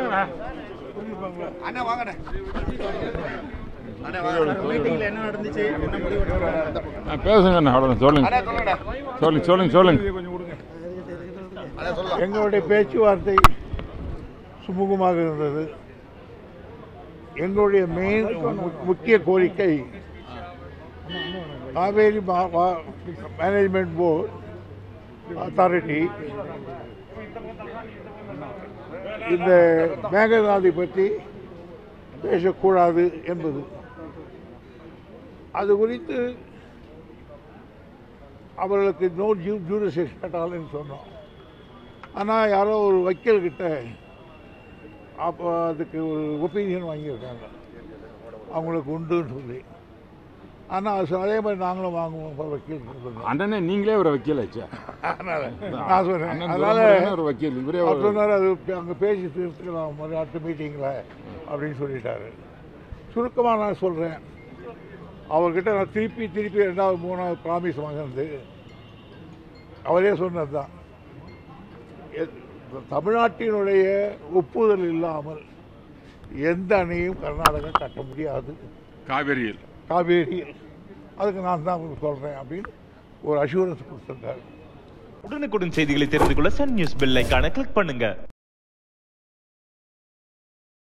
அண்ணா வாங்கண்ணே மீட்டிங்ல என்ன நடந்துச்சு என்ன முடிவு எடுத்தாங்க? ஆ, பேசுங்கண்ணா அவ்வளோ சொல்லுங்க அண்ணா சொல்லுங்கண்ணா சொல்லுங்க சொல்லுங்க சொல்லுங்க அண்ணா சொல்லலாம் எங்களுடைய பேச்சுவார்த்தை சுமூகமாக இருந்தது எங்களுடைய மெயின் முக்கிய கோரிக்கை காவேரி மேனேஜ்மெண்ட் போர்டு அத்தாரிட்டி இந்த மேகதாதி பற்றி பேசக்கூடாது என்பது அது குறித்து அவர்களுக்கு நோ ஜூ ஜூரிசேஷன் கட்டாலும் சொன்னோம் ஆனால் யாரோ ஒரு வக்கீல் கிட்ட அப்போ அதுக்கு ஒரு ஒப்பீனியன் வாங்கியிருக்காங்க அவங்களுக்கு உண்டுன்னு சொல்லி ஆனால் அது அதே மாதிரி நாங்களும் வாங்குவோம் இப்ப வக்கீல் சொன்னோம். அண்ணனே நீங்களே ஒரு வக்கீல் ஆச்சா அதனால நான் சொன்னேன் அண்ணன் அதனால துரைமுருகனே ஒரு வக்கீல் இவரே அவர் ஒரு சொன்னார் அது அங்கே பேசி தீர்த்துக்கலாம் மாதிரி அடுத்த மீட்டிங்கில் அப்படின்னு சொல்லிட்டாரு சுருக்கமாக நான் சொல்கிறேன் அவர்கிட்ட நான் திருப்பி திருப்பி ரெண்டாவது மூணாவது ப்ராமிஸ் வாங்கினது அவரே சொன்னது தான் தமிழ்நாட்டினுடைய ஒப்புதல் இல்லாமல் எந்த அணையும் கர்நாடகா கட்ட முடியாது காவேரியில் காவேரியில் அதுக்கு நான் தான் சொல்கிறேன் அப்படின்னு ஒரு அஷூரன்ஸ் கொடுத்துருக்காரு உடனுக்குடன் செய்திகளை தெரிந்து கொள்ள சன் நியூஸ் பெல் ஐகானை கிளிக் பண்ணுங்க